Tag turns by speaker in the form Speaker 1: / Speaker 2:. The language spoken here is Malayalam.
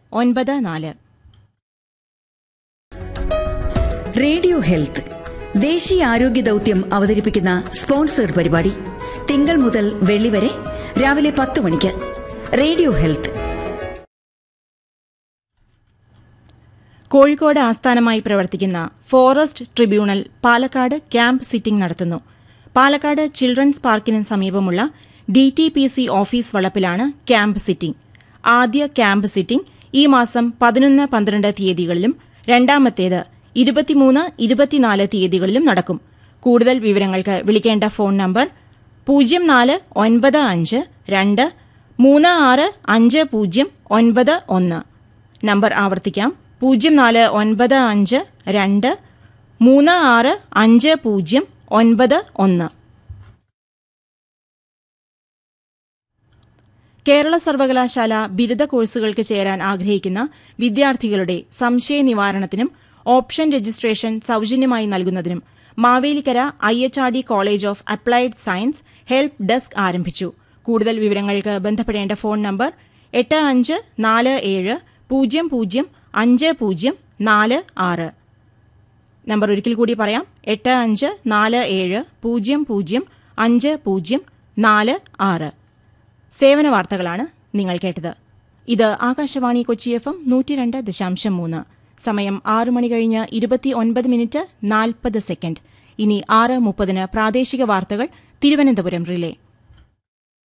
Speaker 1: ഒൻപത് നാല്
Speaker 2: റേഡിയോ ഹെൽത്ത് ദേശീയ ആരോഗ്യ ദൗത്യം അവതരിപ്പിക്കുന്ന സ്പോൺസേഡ് പരിപാടി തിങ്കൾ മുതൽ വെള്ളി വരെ രാവിലെ പത്ത് മണിക്ക് റേഡിയോ ഹെൽത്ത്
Speaker 1: കോഴിക്കോട് ആസ്ഥാനമായി പ്രവർത്തിക്കുന്ന forest tribunal Palakkad camp sitting നടത്തുന്നു പാലക്കാട് ചിൽഡ്രൻസ് പാർക്കിന് സമീപമുള്ള D T P C office വളപ്പിലാണ് ക്യാമ്പ് സിറ്റിംഗ് ആദ്യ ക്യാമ്പ് സിറ്റിംഗ് ഈ മാസം പതിനൊന്ന് പന്ത്രണ്ട് തീയതികളിലും രണ്ടാമത്തേത് ഇരുപത്തിമൂന്ന് ഇരുപത്തിനാല് തീയതികളിലും നടക്കും കൂടുതൽ വിവരങ്ങൾക്ക് വിളിക്കേണ്ട ഫോൺ നമ്പർ പൂജ്യം നാല് ഒൻപത് അഞ്ച് രണ്ട് മൂന്ന് ആറ് അഞ്ച് പൂജ്യം ഒൻപത് ഒന്ന് നമ്പർ ആവർത്തിക്കാം പൂജ്യം നാല് ഒൻപത് അഞ്ച് രണ്ട് മൂന്ന് ആറ് അഞ്ച് പൂജ്യം ഒൻപത് ഒന്ന് കേരള സർവകലാശാല ബിരുദ കോഴ്സുകൾക്ക് ചേരാൻ ആഗ്രഹിക്കുന്ന വിദ്യാർത്ഥികളുടെ സംശയ നിവാരണത്തിനും ഓപ്ഷൻ രജിസ്ട്രേഷൻ സൌജന്യമായി നൽകുന്നതിനും Mavelikara I H R D college of applied science help desk ആരംഭിച്ചു കൂടുതൽ വിവരങ്ങൾക്ക് ബന്ധപ്പെടേണ്ട ഫോൺ നമ്പർ എട്ട് അഞ്ച് നാല് ഏഴ് പൂജ്യം പൂജ്യം അഞ്ച് പൂജ്യം നാല് ആറ് നമ്പർ ഒരിക്കൽ കൂടി പറയാം എട്ട് അഞ്ച് നാല് ഏഴ് പൂജ്യം പൂജ്യം അഞ്ച് പൂജ്യം നാല് ആറ് സേവന വാർത്തകളാണ് നിങ്ങൾ കേട്ടത് ഇത് ആകാശവാണി കൊച്ചി എഫ് എം നൂറ്റിരണ്ട് ദശാംശം മൂന്ന് സമയം ആറ് മണി കഴിഞ്ഞ് ഇരുപത്തി ഒൻപത് മിനിറ്റ് നാൽപ്പത് സെക്കൻഡ് ഇനി ആറ് മുപ്പതിന് പ്രാദേശിക വാർത്തകൾ തിരുവനന്തപുരം റിലേ